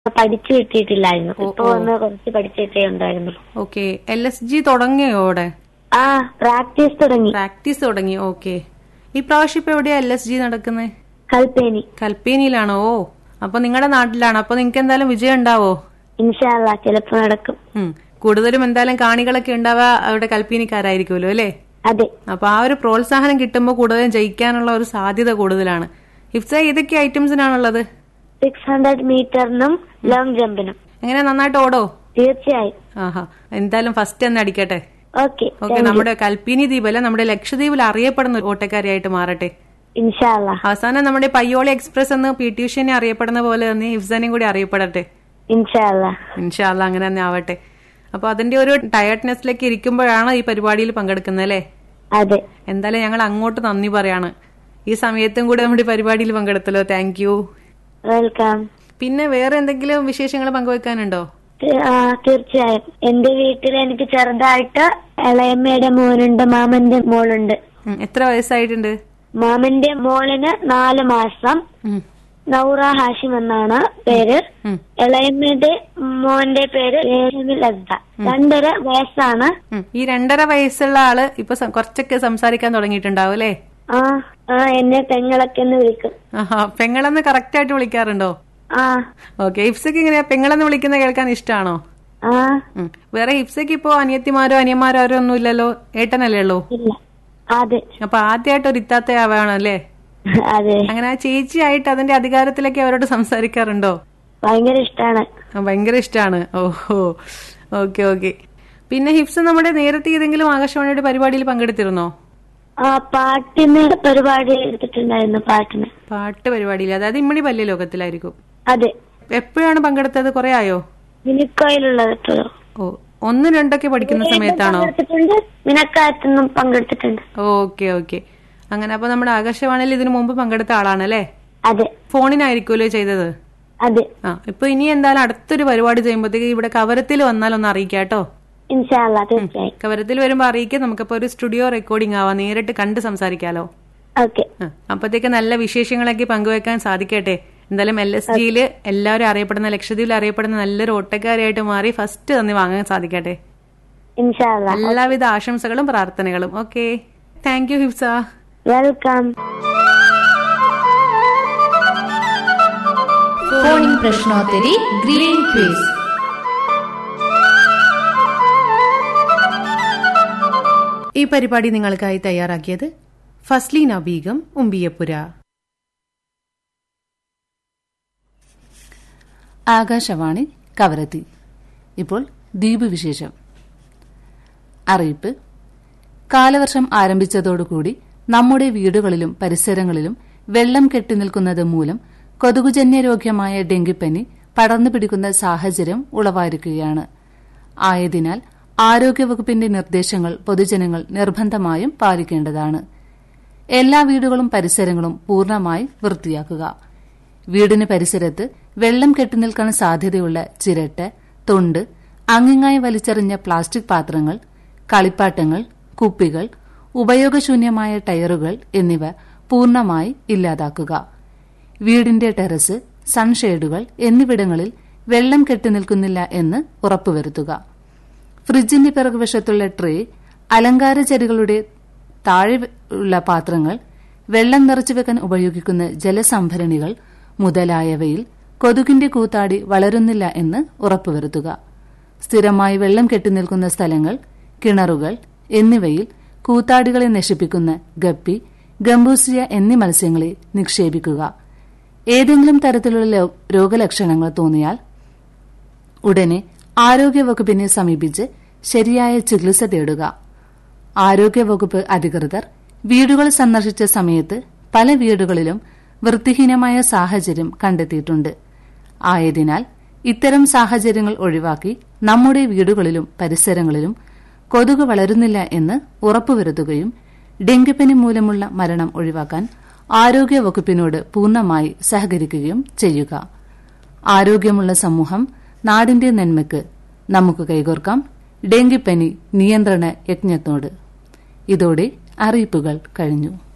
പഠിച്ചു കിട്ടിയിട്ടില്ലായിരുന്നു ഓ, ഇപ്പൊ ഓ. ഒന്ന് കുറച്ച് പഠിച്ചിട്ടേ ഉണ്ടായിരുന്നുള്ളൂ ഓക്കെ എൽ എസ് ജി തുടങ്ങിയോ അവിടെ ആ പ്രാക്ടീസ് തുടങ്ങി പ്രാക്ടീസ് തുടങ്ങി ഓക്കെ ഈ പ്രാവശ്യം ഇപ്പൊ എവിടെയാ എൽ എസ് ജി നടക്കുന്നത് കൽപ്പേനി കൽപ്പേനിയിലാണോ ഓ അപ്പൊ നിങ്ങളുടെ നാട്ടിലാണ് അപ്പൊ നിങ്ങൾക്ക് എന്തായാലും വിജയം ഉണ്ടാവോ ഇൻഷാല്ല ചിലപ്പോ നടക്കും ഉം. കൂടുതലും എന്തായാലും കാണികളൊക്കെ ഉണ്ടാവുക അവിടെ കൽപ്പീനിക്കാരായിരിക്കുമല്ലോ അല്ലേ അതെ അപ്പൊ ആ ഒരു പ്രോത്സാഹനം കിട്ടുമ്പോൾ കൂടുതലും ജയിക്കാനുള്ള ഒരു സാധ്യത കൂടുതലാണ് ഇഫ്സ ഏതൊക്കെ ഐറ്റംസിനാണുള്ളത് സിക്സ് ഹൺഡ്രഡ് മീറ്ററിനും ലോങ് ജമ്പിനും എങ്ങനെ നന്നായിട്ട് ഓടോ തീർച്ചയായും ആഹാ എന്തായാലും ഫസ്റ്റ് എന്ന് അടിക്കട്ടെ ഓക്കെ ഓക്കെ നമ്മുടെ കൽപ്പീനി ദ്വീപല്ല നമ്മുടെ ലക്ഷദ്വീപിൽ അറിയപ്പെടുന്ന ഒരു ഓട്ടക്കാരിയായിട്ട് മാറട്ടെ ഇൻഷാല്ല അവസാനം നമ്മുടെ പയ്യോളി എക്സ്പ്രസ് എന്ന് പി ടി ഉഷനെ അറിയപ്പെടുന്ന പോലെ തന്നെ ഇഫ്സാനെയും കൂടി അറിയപ്പെടട്ടെ ഇൻഷാല്ല ഇൻഷാല്ല അങ്ങനെ തന്നെ ആവട്ടെ അപ്പൊ അതിന്റെ ഒരു ടയർഡ്നെസ്സിലേക്ക് ഇരിക്കുമ്പോഴാണ് ഈ പരിപാടിയിൽ പങ്കെടുക്കുന്നത് അല്ലേ അതെ എന്തായാലും ഞങ്ങൾ അങ്ങോട്ട് നന്ദി പറയാണ് ഈ സമയത്തും കൂടി നമ്മുടെ ഈ പരിപാടിയിൽ പങ്കെടുത്തല്ലോ താങ്ക് യു വെൽക്കം പിന്നെ വേറെ എന്തെങ്കിലും വിശേഷങ്ങൾ പങ്കുവെക്കാനുണ്ടോ തീ- ആ, തീർച്ചയായും എന്റെ വീട്ടിൽ എനിക്ക് ചെറുതായിട്ട് ഇളയമ്മയുടെ മോനുണ്ട് മാമന്റെ മോളുണ്ട് ഉം, എത്ര വയസ്സായിട്ടുണ്ട് മാമന്റെ മോളിന് നാല് മാസം ഉം, നൗറ ഹാഷിം എന്നാണ് പേര് ഉം, ഇളയമ്മയുടെ മോന്റെ പേര് രേഷമിൽ അസ്ദ രണ്ടര വയസ്സാണ് ഉം. ഈ രണ്ടര വയസ്സുള്ള ആള് ഇപ്പൊ സം- കുറച്ചൊക്കെ സംസാരിക്കാൻ തുടങ്ങിയിട്ടുണ്ടാവും അല്ലേ ആ ആ എന്നെ പെങ്ങളൊക്കെ എന്ന് വിളിക്കും ആഹാ പെങ്ങളെന്ന് കറക്റ്റ് ആയിട്ട് വിളിക്കാറുണ്ടോ ആ ഓക്കെ ഹിപ്സക്ക് എങ്ങനെയാ പെങ്ങളെന്ന് വിളിക്കുന്ന കേൾക്കാൻ ഇഷ്ടമാണോ ആ ഉം. വേറെ ഹിപ്സക്ക് ഇപ്പോ അനിയത്തിമാരോ അനിയന്മാരോ ആരോ ഒന്നും ഇല്ലല്ലോ ഏട്ടനല്ലേ ഉള്ളൂ ഇല്ല അതെ അപ്പൊ ആദ്യമായിട്ട് ഒരു ഇത്താത്തയാവണം അല്ലേ അതെ അങ്ങനെ ആ ചേച്ചിയായിട്ട് അതിന്റെ അധികാരത്തിലേക്ക് അവരോട് സംസാരിക്കാറുണ്ടോ ഭയങ്കര ഇഷ്ടാണ് ആ, ഭയങ്കര ഇഷ്ടമാണ് ഓഹോ ഓക്കെ ഓക്കെ പിന്നെ ഹിപ്സ് നമ്മുടെ നേരത്തെ ഏതെങ്കിലും ആകാശവാണിയുടെ പരിപാടിയിൽ പങ്കെടുത്തിരുന്നോ ആ പാട്ടിന് പരിപാടി എടുത്തിട്ടുണ്ടായിരുന്നു പാട്ടിന് പാട്ട് പരിപാടിയിൽ അതായത് ഇമ്മണി പല്യ ലോകത്തിലായിരിക്കും അതെ എപ്പോഴാണ് പങ്കെടുത്തത് കുറെ ആയോ മിനിക്കോയിലുള്ളത് എപ്പോഴോ ഓ ഒന്നും രണ്ടൊക്കെ പഠിക്കുന്ന സമയത്താണോ പങ്കെടുത്തിട്ടുണ്ട് മിനക്കായത്തൊന്നും പങ്കെടുത്തിട്ടുണ്ട് ഓക്കെ ഓക്കെ അങ്ങനെ അപ്പൊ നമ്മുടെ ആകാശവാണിയിൽ ഇതിനു മുമ്പ് പങ്കെടുത്ത ആളാണല്ലേ അതെ ഫോണിനായിരിക്കുമല്ലോ ചെയ്തത് അതെ ആ ഇപ്പൊ ഇനി എന്തായാലും അടുത്തൊരു പരിപാടി ചെയ്യുമ്പോഴത്തേക്ക് ഇവിടെ കവരത്തിൽ വന്നാൽ ഒന്ന് അറിയിക്കാം കേട്ടോ ഇൻഷാല്ല തീർച്ചയായും കവരത്തിൽ വരുമ്പോ അറിയിക്കാം നമുക്കപ്പോ ഒരു സ്റ്റുഡിയോ റെക്കോർഡിംഗ് ആവാം നേരിട്ട് കണ്ട് സംസാരിക്കാലോ ഓക്കെ ആ, അപ്പത്തേക്ക് നല്ല വിശേഷങ്ങളൊക്കെ പങ്കുവെക്കാൻ സാധിക്കട്ടെ എന്തായാലും എൽ എസ് ജിയില് എല്ലാവരും അറിയപ്പെടുന്ന ലക്ഷദ്വീപിൽ അറിയപ്പെടുന്ന നല്ലൊരു ഓട്ടക്കാരിയായിട്ട് മാറി ഫസ്റ്റ് തന്നെ വാങ്ങാൻ സാധിക്കട്ടെ ഇൻഷാല്ല എല്ലാവിധ ആശംസകളും പ്രാർത്ഥനകളും okay thank you Hifza welcome phoning പ്രശ്നോത്തരി ഗ്രീൻ ക്വിസ് ഈ പരിപാടി നിങ്ങൾക്കായി തയ്യാറാക്കിയത് ഫസ്ലീന ബീഗം ഉമ്പിയപ്പുര ആകാശവാണി കവരത്തി ഇപ്പോൾ ദ്വീപ് വിശേഷം അറിയിപ്പ് കാലവർഷം ആരംഭിച്ചതോടുകൂടി നമ്മുടെ വീടുകളിലും പരിസരങ്ങളിലും വെള്ളം കെട്ടിനിൽക്കുന്നത് മൂലം കൊതുകുജന്യ രോഗ്യമായ ഡെങ്കിപ്പനി പടർന്നു പിടിക്കുന്ന സാഹചര്യം ഉളവായിരിക്കുകയാണ് ആയതിനാൽ ആരോഗ്യവകുപ്പിന്റെ നിർദ്ദേശങ്ങൾ പൊതുജനങ്ങൾ നിർബന്ധമായും പാലിക്കേണ്ടതാണ് എല്ലാ വീടുകളും പരിസരങ്ങളും പൂർണ്ണമായി വൃത്തിയാക്കുക വീടിന് പരിസരത്ത് വെള്ളം കെട്ടിനിൽക്കാൻ സാധ്യതയുള്ള ചിരട്ട തൊണ്ട് അങ്ങിങ്ങായി വലിച്ചെറിഞ്ഞ പ്ലാസ്റ്റിക് പാത്രങ്ങൾ കളിപ്പാട്ടങ്ങൾ കുപ്പികൾ ഉപയോഗശൂന്യമായ ടയറുകൾ എന്നിവ പൂർണ്ണമായി ഇല്ലാതാക്കുക വീടിന്റെ ടെറസ് സൺഷെയ്ഡുകൾ എന്നിവിടങ്ങളിൽ വെള്ളം കെട്ടിനിൽക്കുന്നില്ല എന്ന് ഉറപ്പുവരുത്തുക ഫ്രിഡ്ജിന്റെ പിറകുവശത്തുള്ള ട്രേ അലങ്കാര ചെടികളുടെ താഴെ ഉള്ള പാത്രങ്ങൾ വെള്ളം നിറച്ചു വെക്കാൻ ഉപയോഗിക്കുന്ന ജലസംഭരണികൾ മുതലായവയിൽ കൊതുകിന്റെ കൂത്താടി വളരുന്നില്ല എന്ന് ഉറപ്പുവരുത്തുക സ്ഥിരമായി വെള്ളം കെട്ടിനിൽക്കുന്ന സ്ഥലങ്ങൾ കിണറുകൾ എന്നിവയിൽ കൂത്താടികളെ നശിപ്പിക്കുന്ന ഗപ്പി ഗംബൂസിയ എന്നീ മത്സ്യങ്ങളെ നിക്ഷേപിക്കുക ഏതെങ്കിലും തരത്തിലുള്ള ലോ- രോഗലക്ഷണങ്ങൾ തോന്നിയാൽ ഉടനെ ആരോഗ്യവകുപ്പിനെ സമീപിച്ച് ശരിയായ ചികിത്സ തേടുക ആരോഗ്യവകുപ്പ് അധികൃതർ വീടുകൾ സന്ദർശിച്ച സമയത്ത് പല വീടുകളിലും വൃത്തിഹീനമായ സാഹചര്യം കണ്ടെത്തിയിട്ടുണ്ട് ആയതിനാൽ ഇത്തരം സാഹചര്യങ്ങൾ ഒഴിവാക്കി നമ്മുടെ വീടുകളിലും പരിസരങ്ങളിലും കൊതുക് വളരുന്നില്ല എന്ന് ഉറപ്പുവരുത്തുകയും ഡെങ്കിപ്പനി മൂലമുള്ള മരണം ഒഴിവാക്കാൻ ആരോഗ്യവകുപ്പിനോട് പൂർണ്ണമായി സഹകരിക്കുകയും ചെയ്യുക ആരോഗ്യമുള്ള സമൂഹം നാടിന്റെ നന്മയ്ക്ക് നമുക്ക് കൈകോർക്കാം ഡെങ്കിപ്പനി നിയന്ത്രണ യജ്ഞത്തോട് ഇതോടെ അറിയിപ്പുകൾ കഴിഞ്ഞു